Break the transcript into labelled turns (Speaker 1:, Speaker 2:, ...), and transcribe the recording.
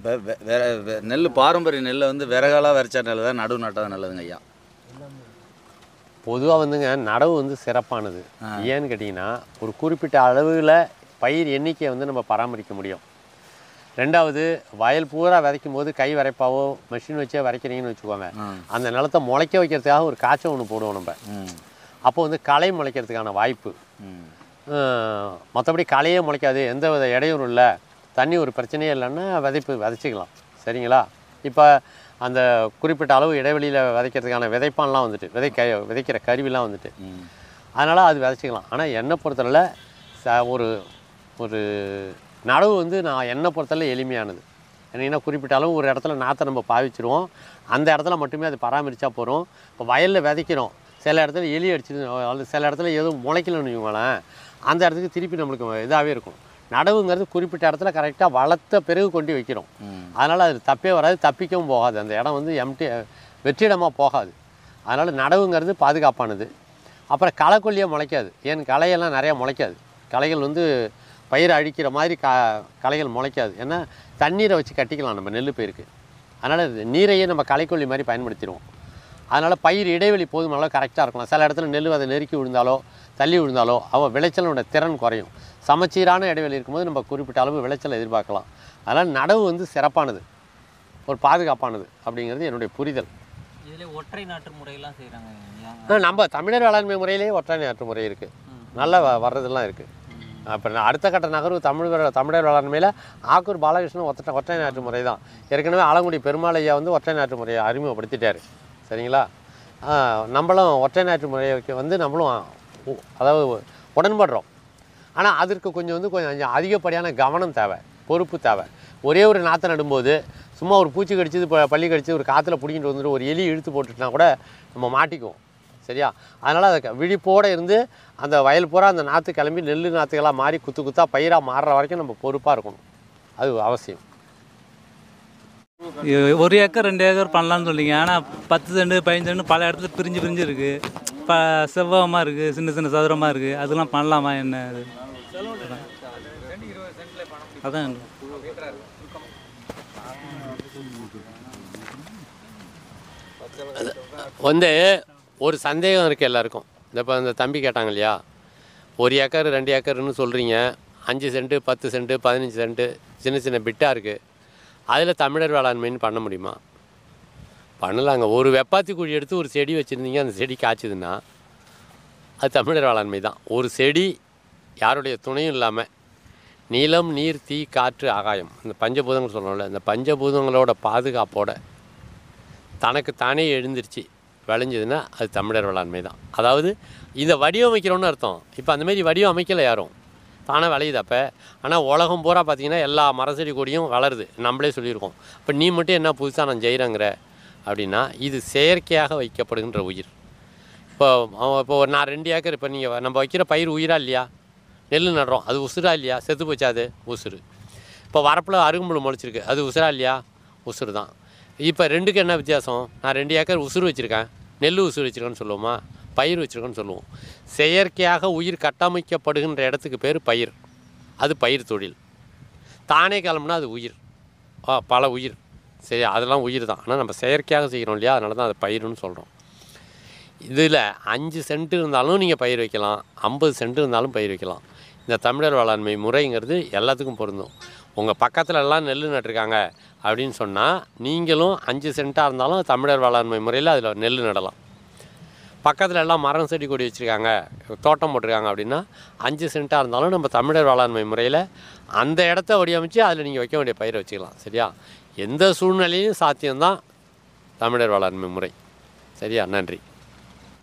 Speaker 1: வெ- வெ- வேற வெ- நெல் பாரம்பரிய நெல்லை வந்து விறகாலாக விரைச்சா நல்லதா நடுவு நட்டா நல்லதுங்க ஐயா
Speaker 2: பொதுவாக வந்துங்க நடவு வந்து சிறப்பானது ஏன்னு கேட்டிங்கன்னா ஒரு குறிப்பிட்ட அளவில் பயிர் எண்ணிக்கையை வந்து நம்ம பராமரிக்க முடியும் ரெண்டாவது வயல் பூரா விதைக்கும் போது கை விரைப்பாவோ மெஷின் வச்சே விதைக்கிறீங்கன்னு வச்சுக்கோங்க
Speaker 1: ம்.
Speaker 2: அந்த நிலத்தை முளைக்க வைக்கிறதுக்காக ஒரு காய்ச்சல் ஒன்று போடுவோம் நம்ம
Speaker 1: ம்
Speaker 2: அப்போ வந்து களை முளைக்கிறதுக்கான வாய்ப்பு
Speaker 1: ம்
Speaker 2: மற்றபடி களையே முளைக்காது எந்த வித இடையூறும் இல்லை தண்ணி ஒரு பிரச்சனையே இல்லைன்னா விதைப்பு விதைச்சிக்கலாம் சரிங்களா இப்போ அந்த குறிப்பிட்ட அளவு இடைவெளியில் விதைக்கிறதுக்கான விதைப்பான்லாம் வந்துட்டு விதை க விதைக்கிற கருவிலாம் வந்துட்டு
Speaker 1: ம்
Speaker 2: அதனால் அது விதைச்சிக்கலாம் ஆனால் என்னை பொறுத்தவரை ச ஒரு ஒரு நடவு வந்து நான் என்னை பொறுத்தவரை எளிமையானது ஏன்னா குறிப்பிட்ட அளவு ஒரு இடத்துல நாற்றை நம்ம பாவிச்சிருவோம் அந்த இடத்துல மட்டுமே அது பராமரித்தா போகிறோம் இப்போ வயலில் விதைக்கிறோம் சில இடத்துல எலி அடிச்சிது அல்லது சில இடத்துல எதுவும் முளைக்கலன்னு வைங்களேன் அந்த இடத்துக்கு திருப்பி நம்மளுக்கு இதாகவே இருக்கும் நடவுங்கிறது குறிப்பிட்ட இடத்துல கரெக்டாக வளர்த்த பிறகு கொண்டு வைக்கிறோம்
Speaker 1: ம்
Speaker 2: அதனால் அது தப்பே வராது தப்பிக்கவும் போகாது அந்த இடம் வந்து எம்டி வெற்றிடமாக போகாது அதனால் நடவுங்கிறது பாதுகாப்பானது அப்புறம் களைக்கொல்லியே முளைக்காது ஏன் களையெல்லாம் நிறையா முளைக்காது களைகள் வந்து பயிரை அழிக்கிற மாதிரி க களைகள் முளைக்காது ஏன்னா தண்ணீரை வச்சு கட்டிக்கலாம் நம்ம நெல் பயிருக்கு அதனால் இது நீரையே நம்ம களைக்கொல்லி மாதிரி பயன்படுத்திடுவோம் அதனால் பயிர் இடைவெளி போதுமான அளவு கரெக்டாக இருக்கலாம் சில இடத்துல நெல் அதை நெருக்கி விழுந்தாலோ தள்ளி விழுந்தாலோ அவ விளைச்சலோட திறன் குறையும் சமச்சீரான இடைவெளி இருக்கும்போது நம்ம குறிப்பிட்ட அளவு விளைச்சலை எதிர்பார்க்கலாம் அதனால் நடவு வந்து சிறப்பானது ஒரு பாதுகாப்பானது அப்படிங்கிறது என்னுடைய புரிதல்
Speaker 3: இதுல ஒற்றை நாட்டு முறையெல்லாம் செய்கிறாங்க
Speaker 2: ஆனா, நம்ம தமிழர் வேளாண்மை முறையிலேயே ஒற்றை நாட்டு முறை இருக்குது நல்லா வ- வர்றதெல்லாம் இருக்குது அப்புறம் அடுத்த கட்ட நகர்வு தமிழ் வே- தமிழர் வேளாண்மையில் ஆக்கூர் பாலகிருஷ்ணன் ஒற்றை ஒற்றை நாட்டு முறை தான் ஏற்கனவே ஆலங்குடி பெருமாள் ஐயா வந்து ஒற்றை நாட்டு முறையை அறிமுகப்படுத்திட்டார் சரிங்களா ஆ, நம்மளும் ஒற்றை நாட்டு முறைக்கு வந்து நம்மளும் உ- அதாவது உடன்படுறோம் ஆனால் அதற்கு கொஞ்சம் வந்து கொஞ்சம் அதிகப்படியான கவனம் தேவை பொறுப்பு தேவை ஒரே ஒரு நாற்றை நடும்போது சும்மா ஒரு பூச்சி கடிச்சது ப- பள்ளி கடிச்சு ஒரு காற்றுல பிடிங்கிட்டு வந்துட்டு ஒரு எலி இழுத்து போட்டுட்டுனா கூட நம்ம மாட்டிக்குவோம் சரியா அதனால் அதை க- விழிப்போட இருந்து அந்த வயல் பூரா அந்த நாற்று கிளம்பி நெல் நாற்றுகளாக மாறி குத்து குத்தாக பயிராக மாறுற வரைக்கும் நம்ம பொறுப்பாக இருக்கணும் அது அவசியம்
Speaker 4: இ- ஒரு ஏக்கர் ரெண்டு ஏக்கர் பண்ணலாம்னு சொல்லிங்க ஆனால் பத்து சென்ட் பதினஞ்சு சென்ட் பல இடத்துல பிரிஞ்சு பிரிஞ்சு இருக்குது இப்போ செவ்வகமாக இருக்குது சின்ன சின்ன சதுரமாக இருக்குது அதெல்லாம் பண்ணலாமா என்ன அது அதான்
Speaker 2: வந்து ஒரு சந்தேகம் இருக்குது எல்லாருக்கும் இந்த இப்போ இந்த தம்பி கேட்டாங்க இல்லையா ஒரு ஏக்கர் ரெண்டு ஏக்கர்னு சொல்கிறீங்க அஞ்சு சென்ட்டு பத்து சென்ட்டு பதினஞ்சு சென்ட்டு சின்ன சின்ன பிட்டாக இருக்குது அதில் தமிழர் வேளாண்மைன்னு பண்ண முடியுமா பண்ணலாங்க ஒரு வெப்பாத்தி குழி எடுத்து ஒரு செடி வச்சுருந்தீங்க அந்த செடி காய்ச்சதுன்னா அது தமிழர் வேளாண்மை தான் ஒரு செடி யாருடைய துணையும் இல்லாமல் நிலம் நீர் தீ காற்று ஆகாயம் இந்த பஞ்சபூதங்கள் சொல்கிறோம்ல இந்த பஞ்சபூதங்களோட பாதுகாப்போட தனக்கு தானே எழுந்திருச்சு விளைஞ்சதுன்னா அது தமிழர் வேளாண்மை தான் அதாவது இதை வடிவமைக்கிறோன்னு அர்த்தம் இப்போ அந்த மாதிரி வடிவம் அமைக்கலை யாரும் தானே விளையுது அப்போ ஆனால் உலகம் பூரா பார்த்தீங்கன்னா எல்லா மர செடி கொடியும் வளருது நம்மளே சொல்லியிருக்கோம் இப்போ நீ மட்டும் என்ன புதுசாக நான் செய்கிறேங்கிற அப்படின்னா இது செயற்கையாக வைக்கப்படுகின்ற உயிர் இப்போ அவன் இப்போ ஒரு நான் ரெண்டு ஏக்கர் இப்போ நீங்கள் நம்ம வைக்கிற பயிர் உயிரா இல்லையா நெல் நடுறோம் அது உசுரா இல்லையா செத்து போச்சா அது உசுறு இப்போ வரப்பில் அருகும்புல் முளைச்சிருக்கு அது உசுரா இல்லையா உசுறு தான் இப்போ ரெண்டுக்கு என்ன வித்தியாசம் நான் ரெண்டு ஏக்கர் உசுறு வச்சுருக்கேன் நெல் உசுறு வச்சுருக்கேன்னு சொல்லுவோமா பயிர் வச்சுருக்கேன்னு சொல்லுவோம் செயற்கையாக உயிர் கட்டமைக்கப்படுகின்ற இடத்துக்கு பேர் பயிர் அது பயிர் தொழில் தானே கிளம்புனா அது உயிர் ஆ பல உயிர் சரி அதெல்லாம் உயிர் தான் ஆனால் நம்ம செயற்கையாக செய்கிறோம் இல்லையா அதனால தான் அது பயிர்னு சொல்கிறோம் இதில் அஞ்சு சென்ட் இருந்தாலும் நீங்கள் பயிர் வைக்கலாம் ஐம்பது சென்ட் இருந்தாலும் பயிர் வைக்கலாம் இந்த தமிழர் வேளாண்மை முறைங்கிறது எல்லாத்துக்கும் பொருந்தும் உங்கள் பக்கத்துல எல்லாம் நெல் நட்டிருக்காங்க அப்படின்னு சொன்னால் நீங்களும் அஞ்சு சென்ட்டாக இருந்தாலும் தமிழர் வேளாண்மை முறையில் அதில் நெல் நடலாம் பக்கத்தில் எல்லாம் மரம் செடி கொடி வச்சுருக்காங்க தோட்டம் போட்டிருக்காங்க அப்படின்னா அஞ்சு சென்ட்டாக இருந்தாலும் நம்ம தமிழர் வேளாண்மை முறையில் அந்த இடத்த வடிவமைச்சு அதில் நீங்கள் வைக்க வேண்டிய பயிரை வச்சுக்கலாம் சரியா எந்த சூழ்நிலையும் சாத்தியம்தான் தமிழர் வேளாண்மை முறை சரியா நன்றி